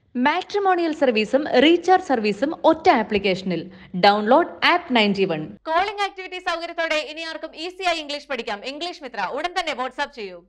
Matrimonial സർവീസും recharge സർവീസും ഒറ്റ ആപ്ലിക്കേഷനിൽ download app ninety one calling activity സൗകര്യത്തോടെ ഇനി ആർക്കും ഈസിയായി ഇംഗ്ലീഷ് പഠിക്കാം ഇംഗ്ലീഷ് മിത്ര ഉടൻ തന്നെ വാട്സ്ആപ്പ് ചെയ്യൂ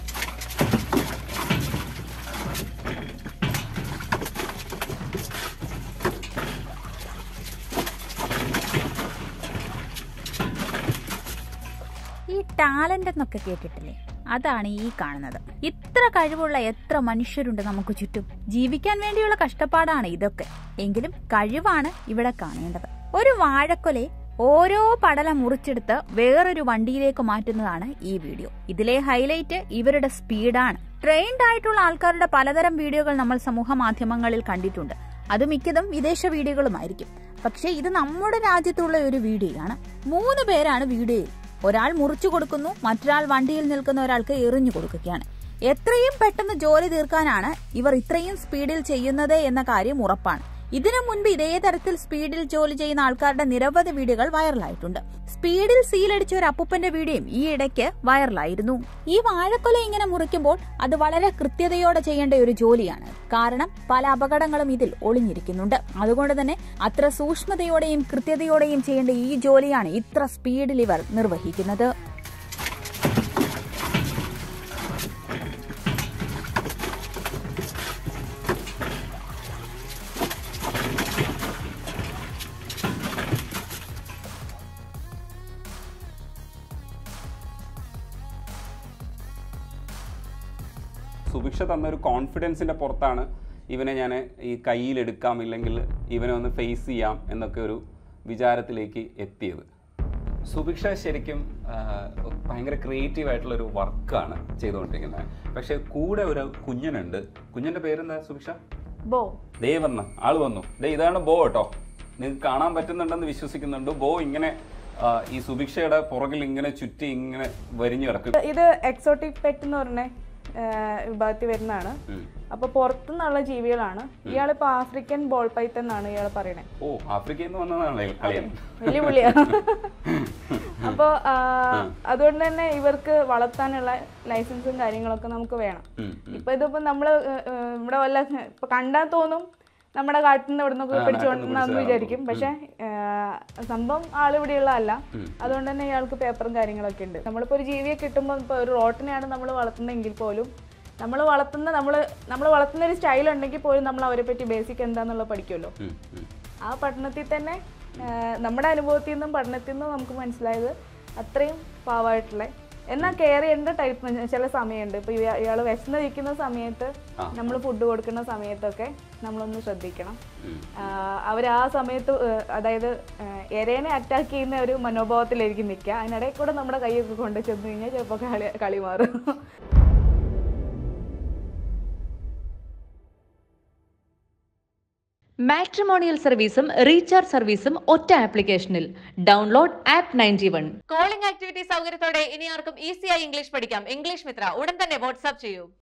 ഈ ടാലന്റ് എന്നൊക്കെ കേട്ടിട്ടില്ലേ അതാണ് ഈ കാണുന്നത് ഇത്ര കഴിവുള്ള എത്ര മനുഷ്യരുണ്ട് നമുക്ക് ചുറ്റും ജീവിക്കാൻ വേണ്ടിയുള്ള കഷ്ടപ്പാടാണ് ഇതൊക്കെ എങ്കിലും കഴിവാണ് ഇവിടെ കാണേണ്ടത് ഒരു വാഴക്കൊലെ ഓരോ പടലം മുറിച്ചെടുത്ത് വേറൊരു വണ്ടിയിലേക്ക് മാറ്റുന്നതാണ് ഈ വീഡിയോ ഇതിലെ ഹൈലൈറ്റ് ഇവരുടെ സ്പീഡാണ് ട്രെയിൻഡ് ആയിട്ടുള്ള ആൾക്കാരുടെ പലതരം വീഡിയോകൾ നമ്മൾ സമൂഹ മാധ്യമങ്ങളിൽ കണ്ടിട്ടുണ്ട് അത് മിക്കതും വിദേശ വീഡിയോകളുമായിരിക്കും പക്ഷേ ഇത് നമ്മുടെ രാജ്യത്തുള്ള ഒരു വീഡിയോയാണ് മൂന്ന് പേരാണ് വീഡിയോയിൽ ഒരാൾ മുറിച്ചു കൊടുക്കുന്നു മറ്റൊരാൾ വണ്ടിയിൽ നിൽക്കുന്ന ഒരാൾക്ക് എറിഞ്ഞു കൊടുക്കുകയാണ് എത്രയും പെട്ടെന്ന് ജോലി തീർക്കാനാണ് ഇവർ ഇത്രയും സ്പീഡിൽ ചെയ്യുന്നത് എന്ന കാര്യം ഉറപ്പാണ് ഇതിനു മുൻപ് ഇതേ തരത്തിൽ സ്പീഡിൽ ജോലി ചെയ്യുന്ന ആൾക്കാരുടെ നിരവധി വീഡിയോകൾ വൈറലായിട്ടുണ്ട് സ്പീഡിൽ സീലടിച്ച ഒരു അപ്പൂപ്പന്റെ വീഡിയോയും ഈ ഇടയ്ക്ക് വൈറലായിരുന്നു ഈ വാഴക്കൊല ഇങ്ങനെ മുറിക്കുമ്പോൾ അത് വളരെ കൃത്യതയോടെ ചെയ്യേണ്ട ഒരു ജോലിയാണ് കാരണം പല അപകടങ്ങളും ഇതിൽ ഒളിഞ്ഞിരിക്കുന്നുണ്ട് അതുകൊണ്ട് തന്നെ അത്ര സൂക്ഷ്മതയോടെയും കൃത്യതയോടെയും ചെയ്യേണ്ട ഈ ജോലിയാണ് ഇത്ര സ്പീഡിൽ ഇവർ നിർവഹിക്കുന്നത് സുഭിക്ഷ തന്ന ഒരു കോൺഫിഡൻസിൻ്റെ പുറത്താണ് ഇവനെ ഞാൻ ഈ കയ്യിലെടുക്കാം ഇല്ലെങ്കിൽ ഇവനെ ഒന്ന് ഫേസ് ചെയ്യാം എന്നൊക്കെ ഒരു വിചാരത്തിലേക്ക് എത്തിയത് സുഭിക്ഷ ശരിക്കും ആ, ഭയങ്കര ക്രിയേറ്റീവ് ആയിട്ടുള്ള ഒരു വർക്കാണ് ചെയ്തുകൊണ്ടിരിക്കുന്നത് പക്ഷേ കൂടെ ഒരു കുഞ്ഞനുണ്ട് കുഞ്ഞൻ്റെ പേരെന്താ സുഭിക്ഷ ബോ ദേ വന്നു ആള് വന്നു ദേ ഇതാണ് ബോ കേട്ടോ നിങ്ങൾക്ക് കാണാൻ പറ്റുന്നുണ്ടെന്ന് വിശ്വസിക്കുന്നുണ്ട് ബോ ഇങ്ങനെ ആ, ഈ സുഭിക്ഷയുടെ പുറകിൽ ഇങ്ങനെ ചുറ്റി ഇങ്ങനെ വരിഞ്ഞു കിടക്കും ഇത് എക്സോട്ടിക് പെറ്റ് എന്ന് പറഞ്ഞ ആ, വിഭാഗത്തിൽ വരുന്നതാണ് ഉം. അപ്പൊ പുറത്തുനിന്നുള്ള ജീവികളാണ് ഇയാളിപ്പോ ആഫ്രിക്കൻ ബോൾ പൈത്തൻ എന്നാണ് ഇയാൾ പറയണേ ഓ ആഫ്രിക്കയിൽ നിന്ന് വന്നതാണ് അളിയൻ വലിയ പുള്ളിയാ അപ്പൊ ആ, അതുകൊണ്ട് തന്നെ ഇവർക്ക് വളർത്താനുള്ള ലൈസൻസും കാര്യങ്ങളൊക്കെ നമുക്ക് വേണം ഉം, ഇപ്പൊ ഇതിപ്പോ നമ്മള് ഏ, ഏ, ഇവിടെ വല്ല ഇപ്പൊ കണ്ടാൽ തോന്നും നമ്മുടെ കാട്ടിൽ നിന്ന് ഇവിടെ നിന്നൊക്കെ ആ, പിടിച്ചുകൊണ്ടെന്ന് നാട്ടിൽ നിന്ന് വിചാരിക്കും പക്ഷെ സംഭവം ആൾ ഇവിടെയുള്ള അല്ല അതുകൊണ്ട് തന്നെ ഇയാൾക്ക് പേപ്പറും കാര്യങ്ങളൊക്കെ ഉണ്ട് നമ്മളിപ്പോ ഒരു ജീവിയെ കിട്ടുമ്പോൾ ഇപ്പൊ ഒരു റോട്ടിനെയാണ് നമ്മൾ വളർത്തുന്നതെങ്കിൽ പോലും നമ്മൾ വളർത്തുന്ന നമ്മൾ നമ്മൾ വളർത്തുന്ന ഒരു സ്റ്റൈൽ ഉണ്ടെങ്കിൽ പോലും നമ്മൾ അവരെ പറ്റി ബേസിക് എന്താന്നുള്ളത് പഠിക്കുമല്ലോ ഉം, ഉം. ആ പഠനത്തിൽ തന്നെ ആ, നമ്മുടെ അനുഭവത്തിൽ നിന്നും പഠനത്തിൽ നിന്നും നമുക്ക് മനസ്സിലായത് അത്രയും പാവമായിട്ടുള്ള എന്നാൽ കെയർ ചെയ്യേണ്ട ടൈപ്പ് ചില സമയമുണ്ട് ഇപ്പൊ ഇയാൾ വിശന്നിരിക്കുന്ന സമയത്ത് നമ്മൾ ഫുഡ് കൊടുക്കുന്ന സമയത്തൊക്കെ നമ്മളൊന്ന് ശ്രദ്ധിക്കണം അവർ ആ സമയത്ത് ആ, അതായത് ആ, എരേനെ അറ്റാക്ക് ചെയ്യുന്ന ഒരു മനോഭാവത്തിലായിരിക്കും നിൽക്കുക അതിനിടയിൽ കൂടെ നമ്മുടെ കൈയൊക്കെ കൊണ്ട് ചെന്ന് കഴിഞ്ഞാൽ ചിലപ്പോൾ കളി കളി മാറും മാട്രിമോണിയൽ സർവീസും റീചാർജ് സർവീസും ഒറ്റ ആപ്ലിക്കേഷനിൽ download app ninety one calling activity സൗകര്യത്തോടെ ഇനി ആർക്കും ഈസിയായി ഇംഗ്ലീഷ് പഠിക്കാം ഇംഗ്ലീഷ് മിത്ര ഉടൻ തന്നെ വാട്സ്ആപ്പ് ചെയ്യൂ